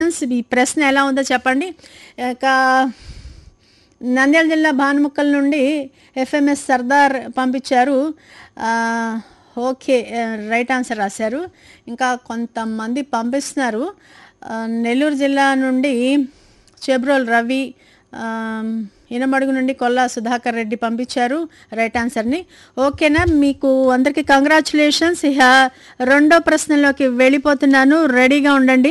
congratulations ఈ ప్రశ్న ఎలా ఉందో చెప్పండి ఇక నంద్యాల జిల్లా భానుముక్కల నుండి ఎఫ్ఎంఎస్ సర్దార్ పంపించారు ఆ, ఓకే ఆ, రైట్ ఆన్సర్ రాశారు ఇంకా కొంతమంది పంపిస్తున్నారు ఆ, నెల్లూరు జిల్లా నుండి చెబ్రోల్ రవి ఆ, ఇనమడుగు నుండి కొల్లా సుధాకర్ రెడ్డి పంపించారు రైట్ ఆన్సర్ని ఓకేనా మీకు అందరికీ కంగ్రాచులేషన్స్ ఇక రెండో ప్రశ్నలోకి వెళ్ళిపోతున్నాను రెడీగా ఉండండి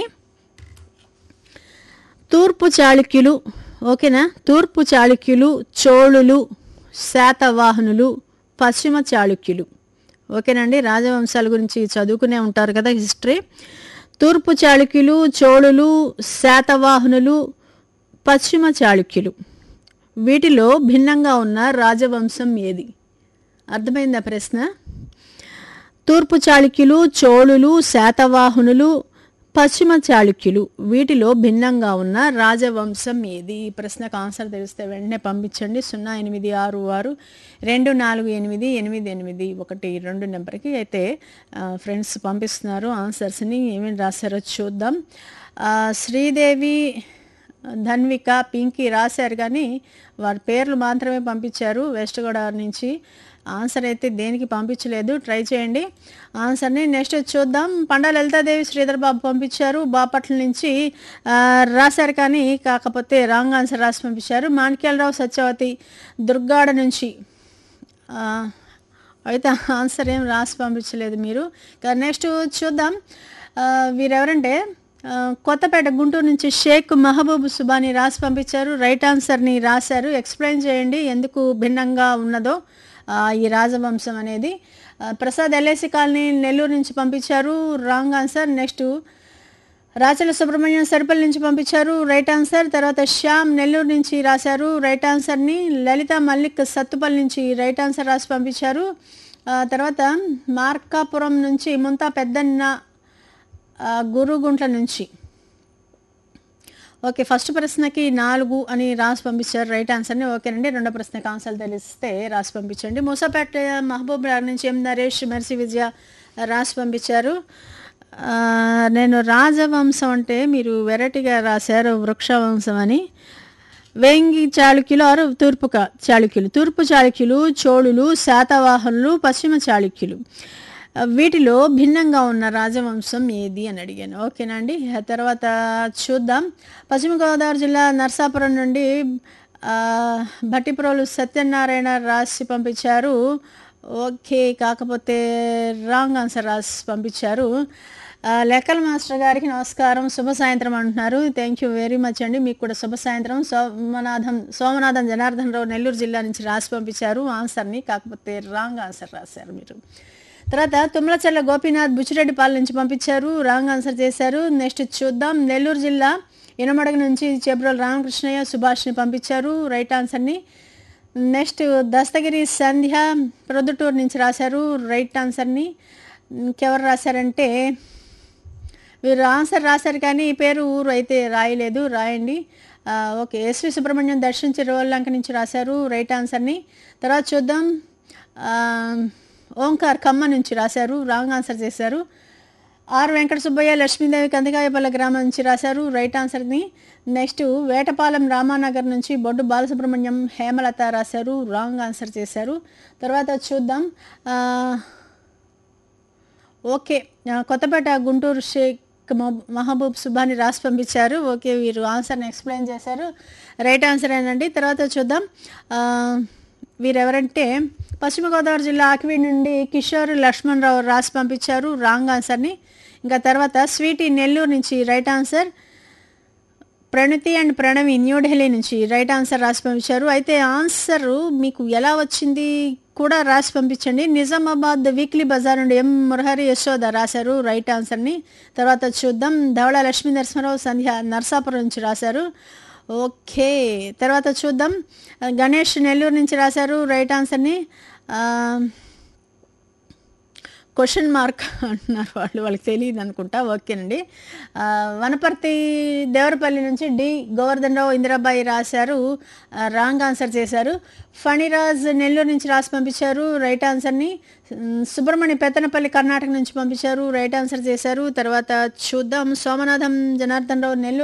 తూర్పు చాళుక్యులు ఓకేనా తూర్పు చాళుక్యులు చోళులు శాతవాహనులు పశ్చిమ చాళుక్యులు ఓకేనండి రాజవంశాల గురించి చదువుకునే ఉంటారు కదా హిస్టరీ తూర్పు చాళుక్యులు చోళులు శాతవాహనులు పశ్చిమ చాళుక్యులు వీటిలో భిన్నంగా ఉన్న రాజవంశం ఏది అర్థమైందా ప్రశ్న తూర్పు చాళుక్యులు చోళులు శాతవాహనులు పశ్చిమ చాళుక్యులు వీటిలో భిన్నంగా ఉన్న రాజవంశం ఏది ఈ ప్రశ్నకు ఆన్సర్ తెలిస్తే వెంటనే పంపించండి సున్నా ఎనిమిది ఆరు ఆరు రెండు నాలుగు ఎనిమిది ఎనిమిది ఎనిమిది ఒకటి రెండు నెంబర్కి అయితే ఫ్రెండ్స్ పంపిస్తున్నారు ఆన్సర్స్ని ఏమేమి రాశారో చూద్దాం ఆ, శ్రీదేవి ధన్విక పింకీ రాశారు కానీ వారి పేర్లు మాత్రమే పంపించారు వెస్ట్ గోదావరి నుంచి ఆన్సర్ అయితే దేనికి పంపించలేదు ట్రై చేయండి ఆన్సర్ని నెక్స్ట్ చూద్దాం పండా లలితాదేవి శ్రీధర్ బాబు పంపించారు బాపట్ల నుంచి ఆ, రాశారు కానీ కాకపోతే రాంగ్ ఆన్సర్ రాసి పంపించారు మాణిక్యాలరావు సత్యవతి దుర్గాడ నుంచి ఆ, అయితే ఆన్సర్ ఏం రాసి పంపించలేదు మీరు ఇక నెక్స్ట్ చూద్దాం ఆ, వీరెవరంటే ఆ, కొత్తపేట గుంటూరు నుంచి షేక్ మహబూబ్ సుబాని రాసి పంపించారు రైట్ ఆన్సర్ని రాశారు ఎక్స్ప్లెయిన్ చేయండి ఎందుకు భిన్నంగా ఉన్నదో ఆ, ఈ రాజవంశం అనేది ఆ, ప్రసాద్ ఎల్ఐసి కాలనీ నెల్లూరు నుంచి పంపించారు wrong answer next Rachala Subrahmanyam Saripalli నుంచి పంపించారు రైట్ ఆన్సర్ తర్వాత శ్యామ్ నెల్లూరు నుంచి రాశారు రైట్ ఆన్సర్ని లలిత మల్లిక్ సత్తుపల్లి నుంచి రైట్ ఆన్సర్ రాసి పంపించారు ఆ, తర్వాత మార్కాపురం నుంచి ముంతా పెద్దన్న ఆ, గురుగుంట్ల నుంచి ఓకే ఫస్ట్ ప్రశ్నకి నాలుగు అని రాసి పంపించారు రైట్ ఆన్సర్ని ఓకేనండి రెండో ప్రశ్నకి ఆన్సర్ తెలిస్తే రాసి పంపించండి మూసాపేట మహబూబ్ నగర్ నుంచి ఎం నరేష్ మెర్సి విజయ రాసి పంపించారు ఆ, నేను రాజవంశం అంటే మీరు వెరైటీగా రాశారు వృక్షవంశం అని వేంగి చాళుక్యులు ఆరు తూర్పు కా- చాళుక్యులు తూర్పు చాళుక్యులు చోళులు శాతవాహనులు పశ్చిమ చాళుక్యులు ఆ, వీటిలో భిన్నంగా ఉన్న రాజవంశం ఏది అని అడిగాను ఓకేనా అండి ఆ తర్వాత చూద్దాం పశ్చిమ గోదావరి జిల్లా నర్సాపురం నుండి ఆ, భట్టిప్రోలు సత్యనారాయణ రాసి పంపించారు ఓకే కాకపోతే రాంగ్ ఆన్సర్ రాసి పంపించారు ఆ, లెక్కల మాస్టర్ గారికి నమస్కారం శుభ సాయంత్రం అంటున్నారు థ్యాంక్ యూ వెరీ మచ్ అండి మీకు కూడా శుభ సాయంత్రం సోమనాథం సోమనాథం జనార్దన్ రావు నెల్లూరు జిల్లా నుంచి రాసి పంపించారు ఆన్సర్ని కాకపోతే రాంగ్ ఆన్సర్ రాశారు మీరు తర్వాత తుమ్మలచర్ల గోపీనాథ్ బుచ్చిరెడ్డిపాలెం నుంచి పంపించారు రాంగ్ ఆన్సర్ చేశారు నెక్స్ట్ చూద్దాం నెల్లూరు జిల్లా ఇనమడగ నుంచి చెబ్రోల్ రామకృష్ణయ్య సుభాష్ని పంపించారు రైట్ ఆన్సర్ని నెక్స్ట్ దస్తగిరి సంధ్య ప్రొద్దుటూరు నుంచి రాశారు రైట్ ఆన్సర్ని ఇంకెవరు రాశారంటే వీరు ఆన్సర్ రాశారు కానీ ఈ పేరు ఊరు అయితే రాయలేదు రాయండి ఆ, ఓకే ఎస్వి సుబ్రహ్మణ్యం దర్శించి రోల్లంక నుంచి రాశారు రైట్ ఆన్సర్ని తర్వాత చూద్దాం ఆ, ఓంకార్ ఖమ్మ నుంచి రాశారు రాంగ్ ఆన్సర్ చేశారు ఆర్ వెంకట సుబ్బయ్య లక్ష్మీదేవి కందికాయపల్లి గ్రామం నుంచి రాశారు రైట్ ఆన్సర్ని నెక్స్ట్ వేటపాలెం రామానగర్ నుంచి బొడ్డు బాలసుబ్రహ్మణ్యం హేమలత రాశారు రాంగ్ ఆన్సర్ చేశారు తర్వాత చూద్దాం ఆ, ఓకే ఆ, కొత్తపేట గుంటూరు షేక్ మహబూ- మహబూబ్ సుబాని రాసి పంపించారు ఓకే వీరు ఆన్సర్ని ఎక్స్ప్లెయిన్ చేశారు రైట్ ఆన్సర్ ఏనండి తర్వాత చూద్దాం ఆ, వీరెవరంటే పశ్చిమ గోదావరి జిల్లా ఆకివీ నుండి కిషోర్ లక్ష్మణ్ రావు రాసి పంపించారు రాంగ్ ఆన్సర్ని ఇంకా తర్వాత స్వీటీ నెల్లూరు నుంచి right answer Pranathi and Pranavi New Delhi నుంచి రైట్ ఆన్సర్ రాసి పంపించారు అయితే ఆన్సర్ మీకు ఎలా వచ్చింది కూడా రాసి పంపించండి నిజామాబాద్ వీక్లీ బజార్ నుండి ఎం మురహరి యశోద రాశారు రైట్ ఆన్సర్ని తర్వాత చూద్దాం ధవళ లక్ష్మీ నరసింహరావు సంధ్య నర్సాపురం నుంచి రాశారు ఓకే తర్వాత చూద్దాం గణేష్ నెల్లూరు నుంచి రాశారు రైట్ ఆన్సర్ని ఆ, క్వశ్చన్ మార్క్ అంటున్నారు వాళ్ళు వాళ్ళకి తెలియదు అనుకుంటా ఓకేనండి ఆ, వనపర్తి దేవరపల్లి నుంచి డి గోవర్ధన్ రావు ఇందిరాబాయి రాశారు ఆ, రాంగ్ ఆన్సర్ చేశారు ఫణిరాజ్ నెల్లూరు నుంచి రాసి పంపించారు రైట్ ఆన్సర్ని ఉమ్, సుబ్రహ్మణ్య పెత్తనపల్లి కర్ణాటక నుంచి పంపించారు రైట్ ఆన్సర్ చేశారు తర్వాత చూద్దాం సోమనాథం జనార్దన్ రావు నెల్లూరు